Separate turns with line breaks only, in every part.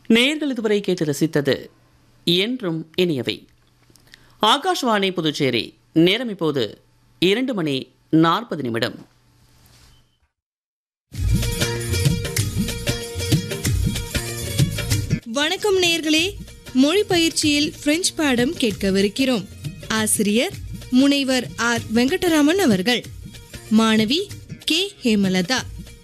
நேயர்கள் இதுவரை கேட்டு ரசித்தது என்றும் இனியவை ஆகாஷ்வாணி புதுச்சேரி நேரம் இப்போது இரண்டு மணி நாற்பது நிமிடம்
வணக்கம் நேர்களே மொழி பயிற்சியில் பிரெஞ்சு பாடம் கேட்கவிருக்கிறோம் ஆசிரியர் முனைவர் ஆர் வெங்கடராமன் அவர்கள் மாணவி K Hemalatha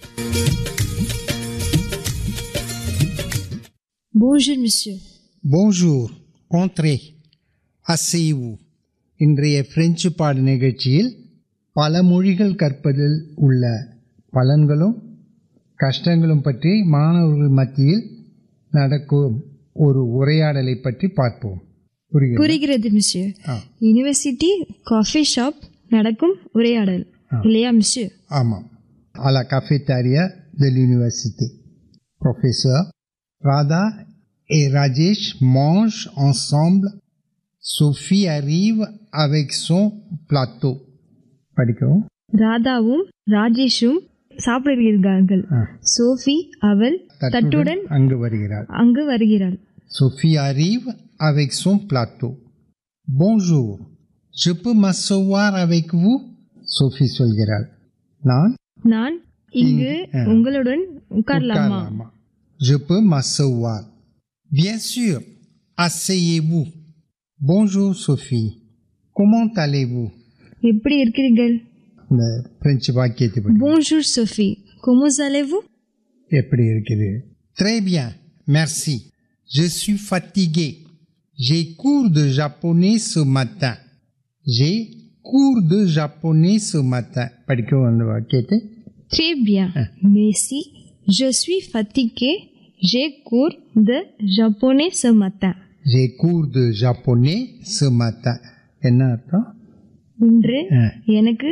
Bonjour, monsieur.
Bonjour, entrez, asseyez-vous. இன்றைய பிரெஞ்சு பாட நிகழ்ச்சியில் பல மொழிகள் கற்பதில் உள்ள பலன்களும் கஷ்டங்களும் பற்றி மாணவர்கள் மத்தியில் நடக்கும் ஒரு உரையாடலை பற்றி பார்ப்போம் புரிகிறது
புரிகிறது மிஸ்டர்
ஆ.
யூனிவர்சிட்டி காஃபி ஷாப் நடக்கும் உரையாடல் இல்லையா மிஸ்டர்
ஆமாம் à la cafétéria de l'université. Professeur, Radha et Rajesh mangent ensemble. Sophie arrive avec son plateau. படிக்கவும்
ராதாவும் ராஜேஷும் சாப்பிடுகிறார்கள்
ஆ.
சோஃபி அவள் தட்டுடன்
அங்கு வருகிறாள்
அங்கு வருகிறாள்
Sophie arrive avec son plateau. Bonjour, je peux m'asseoir avec vous? Sophie சொல்கிறாள் நான்
நான் இங்கு
ஆ.
உங்களுடன் உட்காரலாமா
உட்காரலாமா? Je peux m'asseoir. Bien sûr, asseyez-vous. Bonjour Sophie. Comment allez-vous?
எப்படி இருக்கிறீர்கள்
இந்த பிரெஞ்சு வாக்கியத்தை படி
Bonjour Sophie. Comment allez-vous?
எப்படி இருக்குது Très bien, merci. Je suis fatigué. J'ai cours de japonais ce matin. J'ai cours de japonais ce matin. படிக்கவும் அந்த வாக்கியத்தை
Très bien. Merci. Je suis fatigué. J'ai cours de japonais ce matin.
J'ai cours de japonais ce matin. என்ன அர்த்தம்
இன்று
ஆ.
எனக்கு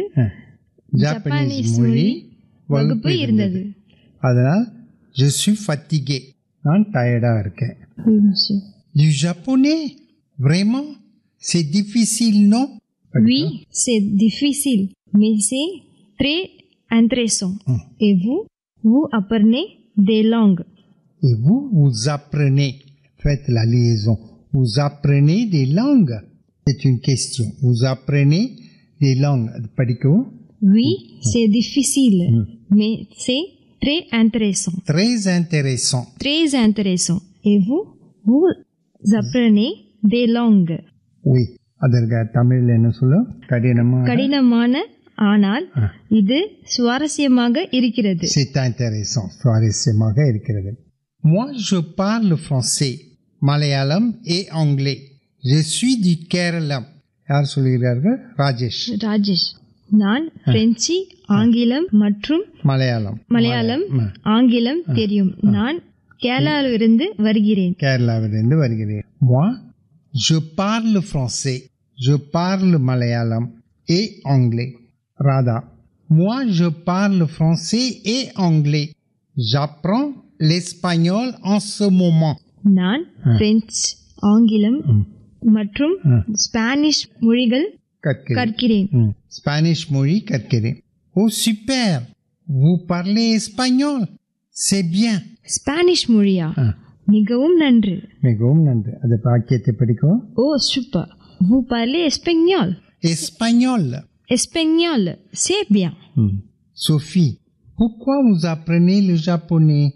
Japanese மொழி வகுப்பு இருந்தது அதனால் je suis fatigué நான் டயர்டாக இருக்கேன்
Oui, monsieur.
du japonais vraiment c'est difficile non
Oui, c'est difficile, mais c'est très intéressant. Et vous, vous apprenez des langues.
et vous vous apprenez faites la liaison vous apprenez des langues c'est une question vous apprenez des langues அது படிக்கவும்
Oui, c'est difficile, mais c'est très intéressant.
très intéressant
Très intéressant. Et vous, vous apprenez des langues.
oui அதற்கு தமிழில் என்ன சொல்லும் கடினமாக
கடினமான ஆனால் இது சுவாரஸ்யமாக இருக்கிறது
C'est intéressant, சுவாரஸ்யமாக இருக்கிறது. Moi, je parle français, Malayalam et anglais. Je suis du Kerala. யார் சொல்கிறார்கள் ராஜேஷ்
ராஜேஷ் நான் பிரெஞ்சு ஆங்கிலம் மற்றும்
மலையாளம்
மலையாளம்
ம-
ஆங்கிலம் தெரியும் நான் கேரளாவிலிருந்து வருகிறேன்
கேரளாவிலிருந்து வருகிறேன் Moi, je parle français, je parle Malayalam et anglais. Radha Moi, je parle français et anglais. J'apprends l'espagnol en ce moment.
நான் பிரெஞ்சு ஆங்கிலம் மற்றும் ஸ்பானிஷ் மொழிகள்
கற்கிறேன்
கற்கிறேன்
ம். ஸ்பானிஷ் மொழி கற்கிறேன் ஓ super vous parlez espagnol c'est bien
Spanish மொழியா
ஆ.
மிகவும் நன்று
மிகவும் நன்று அது வாக்கியத்தை படிக்கவும்
ஓ super vous parlez espagnol
espagnol
espagnol c'est bien
Sophie pourquoi vous apprenez le japonais